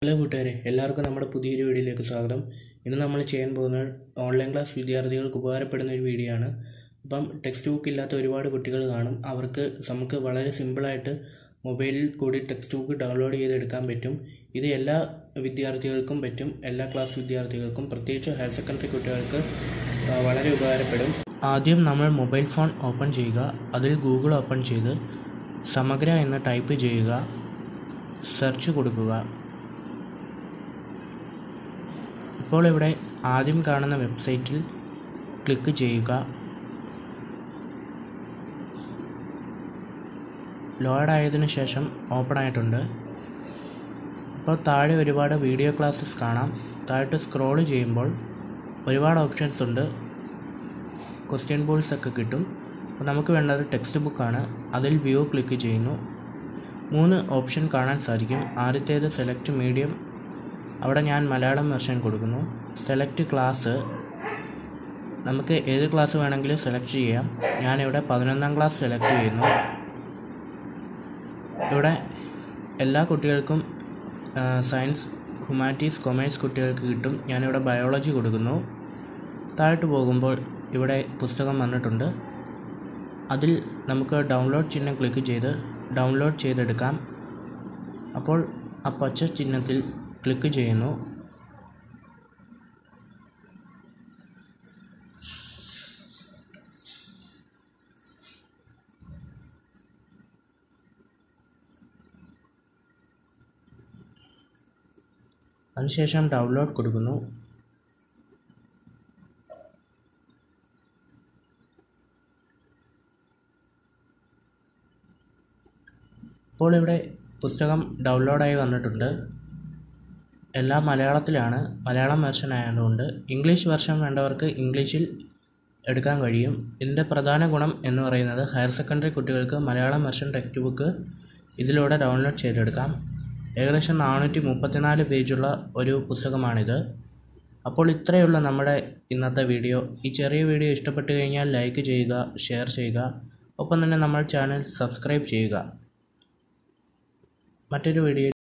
hello കൂട്ടുകാരെ എല്ലാവർക്കും നമ്മുടെ പുതിയൊരു വീഡിയോയിലേക്ക് സ്വാഗതം ഇന്ന് നമ്മൾ ചെയ്യാൻ പോകുന്നത് ഓൺലൈൻ ക്ലാസ് വിദ്യാർത്ഥികൾക്ക് ഉപകാരപ്പെടുന്ന ഒരു വീഡിയോ ആണ് അപ്പം ടെക്സ്റ്റ് ബുക്ക് ഇല്ലാത്ത ഒരുപാട് കുട്ടികൾ കാണും അവർക്ക് നമുക്ക് വളരെ സിമ്പിളായിട്ട് മൊബൈലിൽ കൂടി ടെക്സ്റ്റ് ബുക്ക് ഡൗൺലോഡ് ചെയ്തെടുക്കാൻ പറ്റും ഇത് എല്ലാ വിദ്യാർത്ഥികൾക്കും പറ്റും എല്ലാ ക്ലാസ് വിദ്യാർത്ഥികൾക്കും പ്രത്യേകിച്ച് ഹയർ സെക്കൻഡറി കുട്ടികൾക്ക് ആ, വളരെ ഉപകാരപ്പെടും ആദ്യം നമ്മൾ മൊബൈൽ ഫോൺ ഓപ്പൺ ചെയ്യുക അതിൽ ഗൂഗിൾ ഓപ്പൺ ചെയ്ത് സമഗ്ര എന്ന് ടൈപ്പ് ചെയ്യുക സെർച്ച് കൊടുക്കുക ഇപ്പോൾ ഇവിടെ ആദ്യം കാണുന്ന വെബ്സൈറ്റിൽ ക്ലിക്ക് ചെയ്യുക ലോഡ് ആയതിനു ശേഷം ഓപ്പൺ ആയിട്ടുണ്ട് ഇപ്പോൾ താഴെ ഒരുപാട് വീഡിയോ ക്ലാസ്സസ് കാണാം താഴോട്ട് സ്ക്രോൾ ചെയ്യുമ്പോൾ ഒരുപാട് ഓപ്ഷൻസ് ഉണ്ട് ക്വസ്റ്റ്യൻ ബോൾസ് ഒക്കെ കിട്ടും അപ്പോൾ നമുക്ക് വേണ്ടത് ടെക്സ്റ്റ് ബുക്കാണ് അതിൽ വ്യൂ ക്ലിക്ക് ചെയ്യുന്നു മൂന്ന് ഓപ്ഷൻ കാണാൻ സാധിക്കും ആദ്യത്തേത് സെലക്ട് മീഡിയം അവിടെ ഞാൻ മലയാളം വെർഷൻ കൊടുക്കുന്നു സെലക്ട് ക്ലാസ് നമുക്ക് ഏത് ക്ലാസ് വേണമെങ്കിലും സെലക്ട് ചെയ്യാം ഞാനിവിടെ പതിനൊന്നാം ക്ലാസ് സെലക്ട് ചെയ്യുന്നു ഇവിടെ എല്ലാ കുട്ടികൾക്കും സയൻസ് ഹ്യൂമാനിറ്റീസ് കൊമേഴ്സ് കുട്ടികൾക്ക് കിട്ടും ഞാനിവിടെ ബയോളജി കൊടുക്കുന്നു താഴോട്ട് പോകുമ്പോൾ ഇവിടെ പുസ്തകം വന്നിട്ടുണ്ട് അതിൽ നമുക്ക് ഡൗൺലോഡ് ചിഹ്നം ക്ലിക്ക് ചെയ്ത് ഡൗൺലോഡ് ചെയ്തെടുക്കാം അപ്പോൾ ആ പച്ച ചിഹ്നത്തിൽ ക്ലിക്ക് ചെയ്യുന്നു അതിനുശേഷം ഡൗൺലോഡ് കൊടുക്കുന്നു ഇപ്പോൾ ഇവിടെ പുസ്തകം ഡൗൺലോഡായി വന്നിട്ടുണ്ട് എല്ലാം മലയാളത്തിലാണ് മലയാളം വെർഷൻ ആയതുകൊണ്ട് ഇംഗ്ലീഷ് വെർഷൻ വേണ്ടവർക്ക് ഇംഗ്ലീഷിൽ എടുക്കാൻ കഴിയും ഇതിൻ്റെ പ്രധാന ഗുണം എന്ന് പറയുന്നത് ഹയർ സെക്കൻഡറി കുട്ടികൾക്ക് മലയാളം വെർഷൻ ടെക്സ്റ്റ് ബുക്ക് ഇതിലൂടെ ഡൗൺലോഡ് ചെയ്തെടുക്കാം ഏകദേശം നാനൂറ്റി മുപ്പത്തിനാല് പേജുള്ള ഒരു പുസ്തകമാണിത് അപ്പോൾ ഇത്രയുള്ള നമ്മുടെ ഇന്നത്തെ വീഡിയോ ഈ ചെറിയ വീഡിയോ ഇഷ്ടപ്പെട്ട് കഴിഞ്ഞാൽ ലൈക്ക് ചെയ്യുക ഷെയർ ചെയ്യുക ഒപ്പം തന്നെ നമ്മൾ ചാനൽ സബ്സ്ക്രൈബ് ചെയ്യുക മറ്റൊരു വീഡിയോ